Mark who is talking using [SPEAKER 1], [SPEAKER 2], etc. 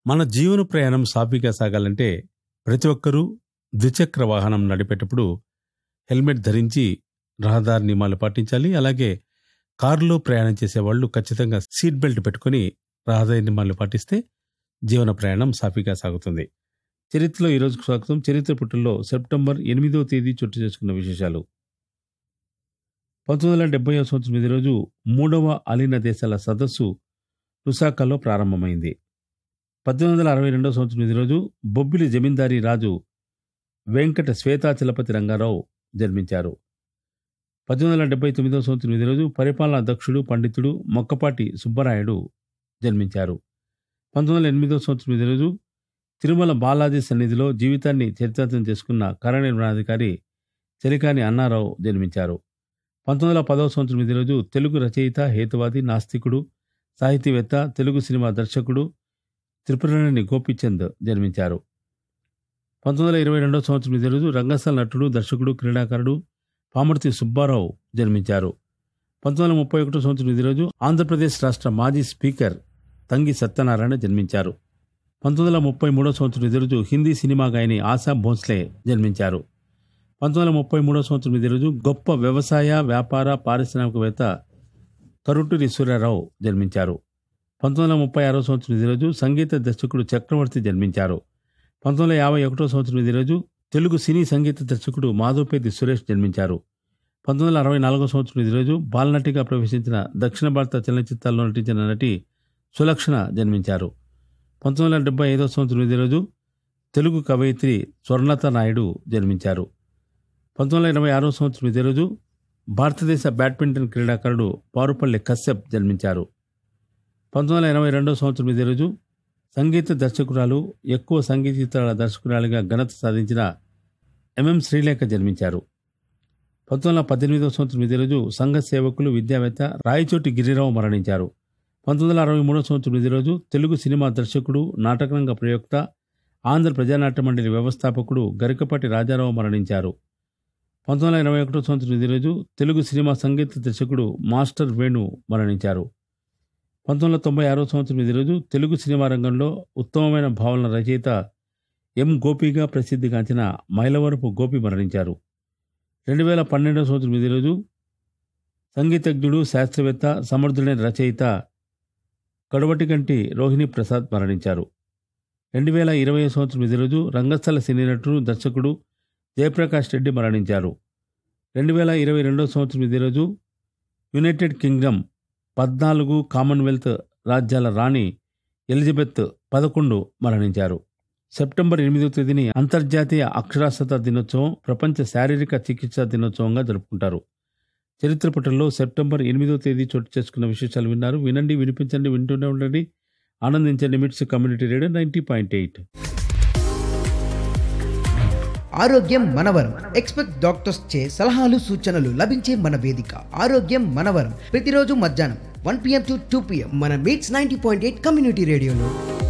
[SPEAKER 1] మన జీవన ప్రయాణం సాఫీగా సాగాలంటే ప్రతి ఒక్కరూ ద్విచక్ర వాహనం నడిపేటప్పుడు హెల్మెట్ ధరించి రహదారి నియమాలు పాటించాలి అలాగే కారులో ప్రయాణం చేసే వాళ్ళు ఖచ్చితంగా సీట్ బెల్ట్ పెట్టుకొని రహదారి నియమాలు పాటిస్తే జీవన ప్రయాణం సాఫీగా సాగుతుంది చరిత్రలో ఈరోజు స్వాగతం చరిత్ర పుట్టుల్లో సెప్టెంబర్ ఎనిమిదో తేదీ చోటు చేసుకున్న విశేషాలు పంతొమ్మిది వందల డెబ్బై సంవత్సరం ఇదే రోజు మూడవ అలీన దేశాల సదస్సు లుసాకాలో ప్రారంభమైంది పద్దెనిమిది వందల అరవై రెండవ సంవత్సరం ఇదే రోజు బొబ్బిలి జమీందారీ రాజు వెంకట శ్వేతాచలపతి రంగారావు జన్మించారు పద్దెనిమిది వందల డెబ్బై తొమ్మిదవ సంవత్సరం ఇదే రోజు పరిపాలనా దక్షుడు పండితుడు మొక్కపాటి సుబ్బరాయుడు జన్మించారు పంతొమ్మిది వందల ఎనిమిదవ సంవత్సరం ఇదే రోజు తిరుమల బాలాజీ సన్నిధిలో జీవితాన్ని చరితార్థం చేసుకున్న కరనిర్మాణాధికారి చెలికాని అన్నారావు జన్మించారు పంతొమ్మిది వందల పదవ సంవత్సరం ఇదే రోజు తెలుగు రచయిత హేతువాది నాస్తికుడు సాహితీవేత్త తెలుగు సినిమా దర్శకుడు త్రిపురనేని గోపీచంద్ జన్మించారు పంతొమ్మిది వందల ఇరవై రెండవ సంవత్సరం ఇదే రోజు రంగస్థల నటుడు దర్శకుడు క్రీడాకారుడు పామర్తి సుబ్బారావు జన్మించారు పంతొమ్మిది వందల ముప్పై ఒకటో సంవత్సరం ఇదే రోజు ఆంధ్రప్రదేశ్ రాష్ట్ర మాజీ స్పీకర్ తంగి సత్యనారాయణ జన్మించారు పంతొమ్మిది వందల ముప్పై మూడో సంవత్సరం ఇదే రోజు హిందీ సినిమా గాయని ఆశా భోస్లే జన్మించారు పంతొమ్మిది వందల ముప్పై మూడో సంవత్సరం ఇదే రోజు గొప్ప వ్యవసాయ వ్యాపార పారిశ్రామికవేత్త కరుటూరి సూర్యారావు జన్మించారు పంతొమ్మిది వందల ముప్పై ఆరో సంవత్సరం ఇదే రోజు సంగీత దర్శకుడు చక్రవర్తి జన్మించారు పంతొమ్మిది వందల యాభై ఒకటో సంవత్సరం ఇదే రోజు తెలుగు సినీ సంగీత దర్శకుడు మాధవపేది సురేష్ జన్మించారు పంతొమ్మిది వందల అరవై నాలుగో సంవత్సరం ఇదే రోజు బాలనటిగా ప్రవేశించిన దక్షిణ భారత చలనచిత్రాల్లో నటించిన నటి సులక్షణ జన్మించారు పంతొమ్మిది వందల డెబ్బై ఐదో సంవత్సరం ఇదే రోజు తెలుగు కవయిత్రి స్వర్ణత నాయుడు జన్మించారు పంతొమ్మిది వందల ఎనభై ఆరో సంవత్సరం ఇదే రోజు భారతదేశ బ్యాడ్మింటన్ క్రీడాకారుడు పారుపల్లి కశ్యప్ జన్మించారు పంతొమ్మిది వందల ఎనభై రెండో సంవత్సరం ఇదే రోజు సంగీత దర్శకురాలు ఎక్కువ సంగీత చిత్రాల దర్శకురాలిగా ఘనత సాధించిన ఎంఎం శ్రీలేఖ జన్మించారు పంతొమ్మిది వందల పద్దెనిమిదో సంవత్సరం ఇదే రోజు సంఘ సేవకులు విద్యావేత్త రాయచోటి గిరిరావు మరణించారు పంతొమ్మిది వందల అరవై మూడో సంవత్సరం ఇదే రోజు తెలుగు సినిమా దర్శకుడు నాటకరంగ ప్రయోక్త ఆంధ్ర ప్రజానాట్య మండలి వ్యవస్థాపకుడు గరికపాటి రాజారావు మరణించారు పంతొమ్మిది వందల ఎనభై ఒకటో సంవత్సరం ఇదే రోజు తెలుగు సినిమా సంగీత దర్శకుడు మాస్టర్ వేణు మరణించారు పంతొమ్మిది వందల తొంభై ఆరో సంవత్సరం ఇదే రోజు తెలుగు సినిమా రంగంలో ఉత్తమమైన భావన రచయిత ఎం గోపిగా ప్రసిద్ధిగాంచిన మైలవరపు గోపి మరణించారు రెండు వేల పన్నెండవ సంవత్సరం ఇదే రోజు సంగీతజ్ఞుడు శాస్త్రవేత్త సమర్థుడైన రచయిత కడవటికంటి రోహిణి ప్రసాద్ మరణించారు రెండు వేల ఇరవై సంవత్సరం ఇదే రోజు రంగస్థల సినీ నటుడు దర్శకుడు జయప్రకాష్ రెడ్డి మరణించారు రెండు వేల ఇరవై రెండవ సంవత్సరం ఇదే రోజు యునైటెడ్ కింగ్డమ్ పద్నాలుగు కామన్వెల్త్ రాజ్యాల రాణి ఎలిజబెత్ పదకొండు మరణించారు సెప్టెంబర్ ఎనిమిదో తేదీని అంతర్జాతీయ అక్షరాస్యత దినోత్సవం ప్రపంచ శారీరక చికిత్సా దినోత్సవంగా జరుపుకుంటారు చరిత్ర పుటల్లో సెప్టెంబర్ ఎనిమిదో తేదీ చోటు చేసుకున్న విశేషాలు విన్నారు వినండి వినిపించండి వింటూనే ఉండండి ఆనందించండి MITS community radio ninety point eight
[SPEAKER 2] ఆరోగ్యం మనవరం ఎక్స్పెక్ట్ డాక్టర్స్ చే సలహాలు సూచనలు లభించే మన వేదిక ఆరోగ్యం మనవరం ప్రతిరోజు మధ్యాహ్నం one PM to two PM మన MITS ninety point eight community రేడియోలో